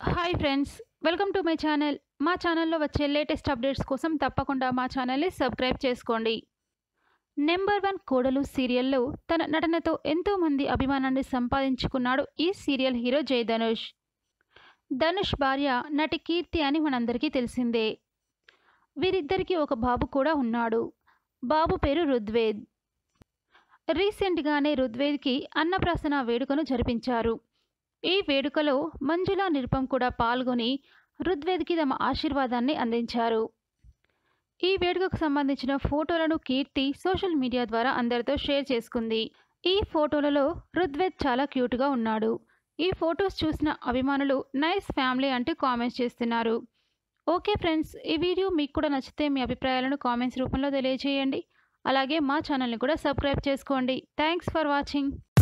hi friends welcome to my channel మా ఛానల్లో వచ్చే లేటెస్ట్ అప్డేట్స్ కోసం తప్పకుండా మా ఛానల్ని సబ్స్క్రైబ్ చేసుకోండి నెంబర్ వన్ కోడలు సీరియల్లో తన నటనతో ఎంతోమంది అభిమానాన్ని సంపాదించుకున్నాడు ఈ సీరియల్ హీరో జయ ధనుష్ ధనుష్ భార్య నటి కీర్తి అని మనందరికీ తెలిసిందే వీరిద్దరికీ ఒక బాబు కూడా ఉన్నాడు బాబు పేరు రుద్వేద్ రీసెంట్గానే రుద్వేద్కి అన్నప్రాసన వేడుకను జరిపించారు ఈ వేడుకలో మంజుల నిరుపం కూడా పాల్గొని రుద్వేద్కి తమ ఆశీర్వాదాన్ని అందించారు ఈ వేడుకకు సంబంధించిన ఫోటోలను కీర్తి సోషల్ మీడియా ద్వారా అందరితో షేర్ చేసుకుంది ఈ ఫోటోలలో రుద్వేద్ చాలా క్యూట్గా ఉన్నాడు ఈ ఫొటోస్ చూసిన అభిమానులు నైస్ ఫ్యామిలీ అంటూ కామెంట్స్ చేస్తున్నారు ఓకే ఫ్రెండ్స్ ఈ వీడియో మీకు కూడా నచ్చితే మీ అభిప్రాయాలను కామెంట్స్ రూపంలో తెలియజేయండి అలాగే మా ఛానల్ని కూడా సబ్స్క్రైబ్ చేసుకోండి థ్యాంక్స్ ఫర్ వాచింగ్